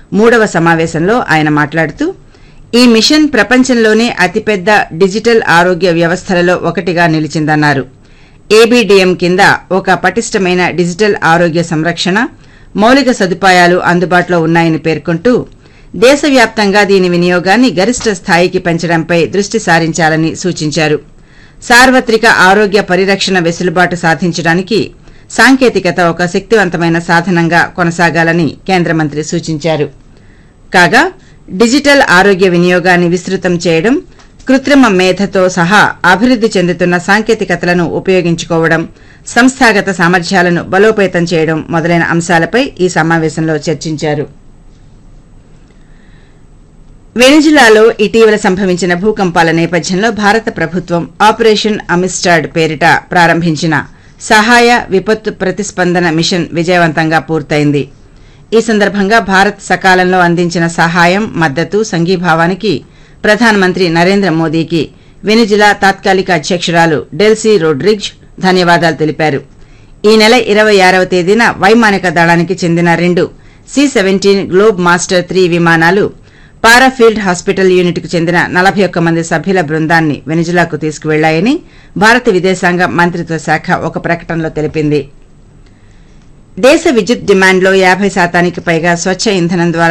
మూడవ సమావేశంలో ఆయన మాట్లాడుతూ ఈ మిషన్ ప్రపంచంలోనే అతిపెద్ద డిజిటల్ ఆరోగ్య వ్యవస్థలలో ఒకటిగా నిలిచిందన్నారు ఏబీడీఎం కింద ఒక పటిష్టమైన డిజిటల్ ఆరోగ్య సంరక్షణ మౌలిక సదుపాయాలు అందుబాటులో ఉన్నాయని పేర్కొంటూ దేశవ్యాప్తంగా దీని వినియోగాన్ని గరిష్ట స్థాయికి పెంచడంపై దృష్టి సారించాలని సూచించారు సార్వత్రిక ఆరోగ్య పరిరక్షణ వెసులుబాటు సాధించడానికి సాంకేతికత ఒక శక్తివంతమైన సాధనంగా కొనసాగాలని కేంద్ర మంత్రి సూచించారు కాగా డిజిటల్ ఆరోగ్య వినియోగాన్ని విస్తృతం చేయడం కృత్రిమ మేధతో సహా అభివృద్ధి చెందుతున్న సాంకేతికతలను ఉపయోగించుకోవడం సంస్థాగత సామర్థ్యాలను బలోపేతం చేయడం మొదలైన అంశాలపై ఈ సమావేశంలో చర్చించారు వెనిజులాలో ఇటీవల సంభవించిన భూకంపాల నేపథ్యంలో భారత ప్రభుత్వం ఆపరేషన్ అమిస్టాడ్ పేరిట ప్రారంభించిన సహాయ విపత్తు ప్రతిస్పందన మిషన్ విజయవంతంగా పూర్తయింది ఈ సందర్భంగా భారత్ సకాలంలో అందించిన సహాయం మద్దతు సంఘీభావానికి ప్రధానమంత్రి నరేంద్ర మోదీకి వెనిజులా తాత్కాలిక అధ్యక్షురాలు డెల్సీ రోడ్రిగ్జ్ ధన్యవాదాలు తెలిపారు ఈ నెల ఇరవై ఆరవ తేదీన వైమానిక దళానికి చెందిన రెండు C seventeen globe master three విమానాలు పారాఫీల్డ్ హాస్పిటల్ యూనిట్కు చెందిన నలభై ఒక్క మంది సభ్యుల బృందాన్ని వెనిజులాకు తీసుకువెళ్లాయని భారత విదేశాంగ మంత్రిత్వ శాఖ ఒక ప్రకటనలో తెలిపింది దేశ విద్యుత్ డిమాండ్లో యాభై శాతానికి పైగా స్వచ్ఛ ఇంధనం ద్వారా